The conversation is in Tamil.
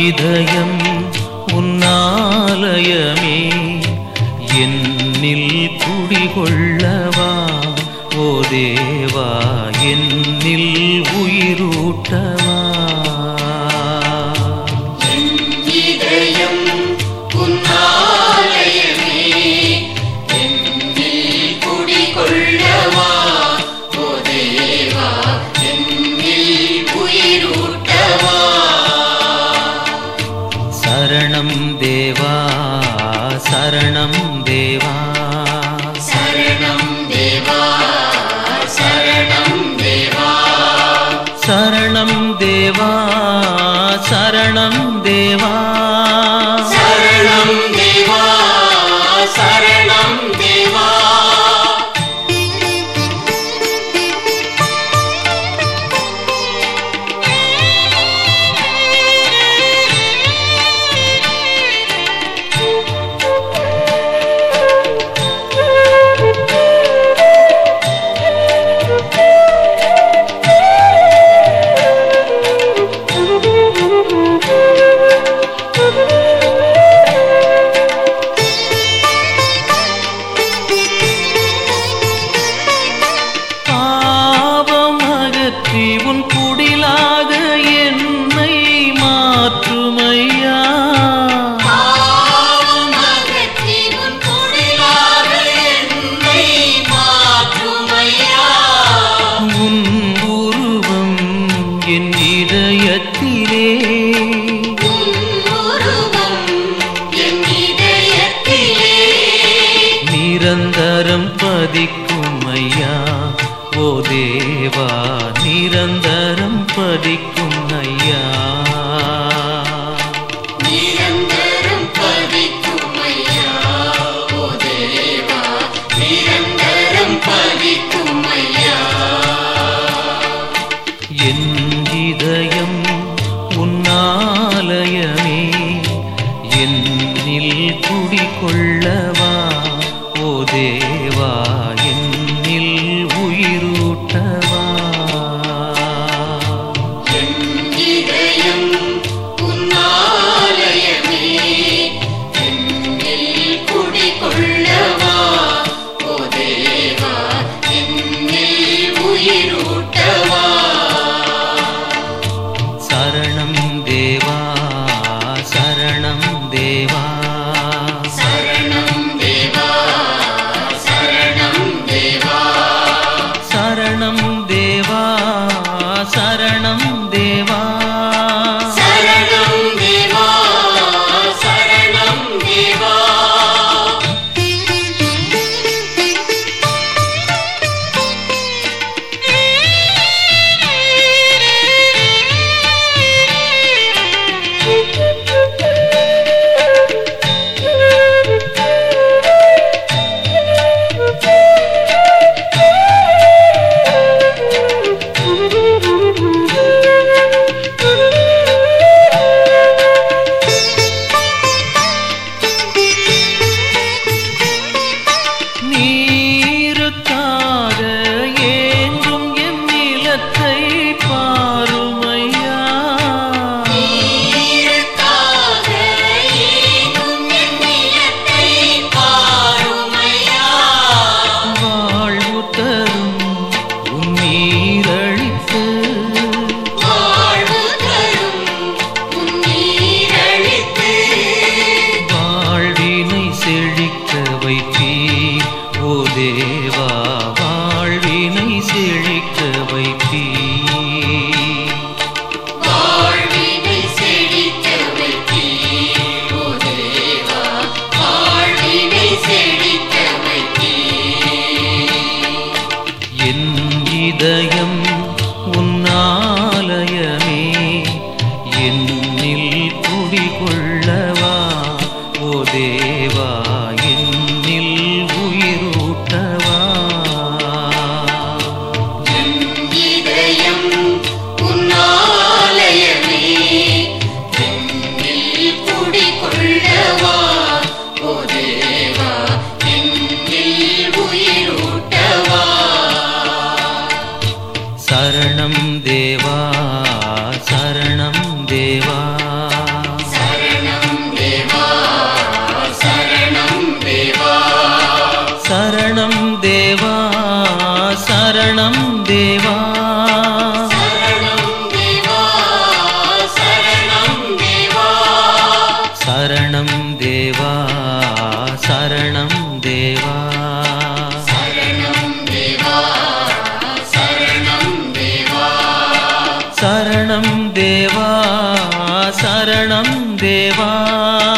இதயம் உன்னாலயமே என்னில் குடிகொள்ளவா ஓ தேவா என்னில் உயிரூட்டவா இதயம் உன்னாலயமே என்னில் குடிகொள்ளவா ஓ தேவா என்னில் உயிரூட்டவா சரணம் தேவா சரணம் தேவா சரணம் தேவா சரணம் தேவா சரணம் தேவா சரணம் தேவா சரணம் தேவா சரணம் தேவா பாவம் அகற்றி உன் குடிலாக என்னை மாற்றுமையா பாவம் அகற்றி உன் குடிலாக என்னை மாற்றுமையா உன் உருவம் என் இதயத்திலே உன் உருவம் என் இதயத்திலே நிரந்தரம் பதிக்கும் ஐயா ஓ தேவா நிரந்தரம் பதிக்கும் ஐயா நிரந்தரம் பதிக்கும் ஐயா ஓ தேவா நிரந்தரம் பதிக்கும் ஐயா என் இதயம் உன்னாலயமே என்னில் குடிகொள்ளவா ஓ தேவா என்னில் உயிரூட்டவா என் இதயம் உன்னாலயமே என்னில் குடிகொள்ளவா ஓ தேவா என்னில் உயிரூட்டவா சரணம் தேவா சரணம் தேவா சரணம் தேவா சரணம் தேவா சரணம் தேவா சரணம் தேவா சரணம் தேவா சரணம் தேவா நீருக்காக ஏங்கும் என் நிலத்தை பாருமையா நீருக்காக ஏங்கும் என் நிலத்தை பாருமையா வாழ்வு தரும் உன் நீரழித்து வாழ்வு தரும் உன் நீரழித்து வாழ்வினை செழிக்க வைப்பீர் ஓ தேவா வாழ்வினை செழிக்க வைப்பீர் வாழ்வினை செழிக்க வைத்தீர் ஓ தேவா வாழ்வினை செழிக்க வைத்தீர் என் இதயம் உன்னாலயமே என்னில் குடிகொள்ளவா ஓ தேவா என்னில் உயிரூட்டவா என் இதயம் உன்னாலயமே என்னில் குடிகொள்ளவா ஓ தேவா என்னில் உயிரூட்டவா சரணம் தேவா சரணம் தேவா தேவா சரணம் தேவா சரணம் தேவா சரணம் தேவா சரணம் தேவா சரணம் தேவா சரணம் தேவா சரணம் தேவா சரணம் தேவா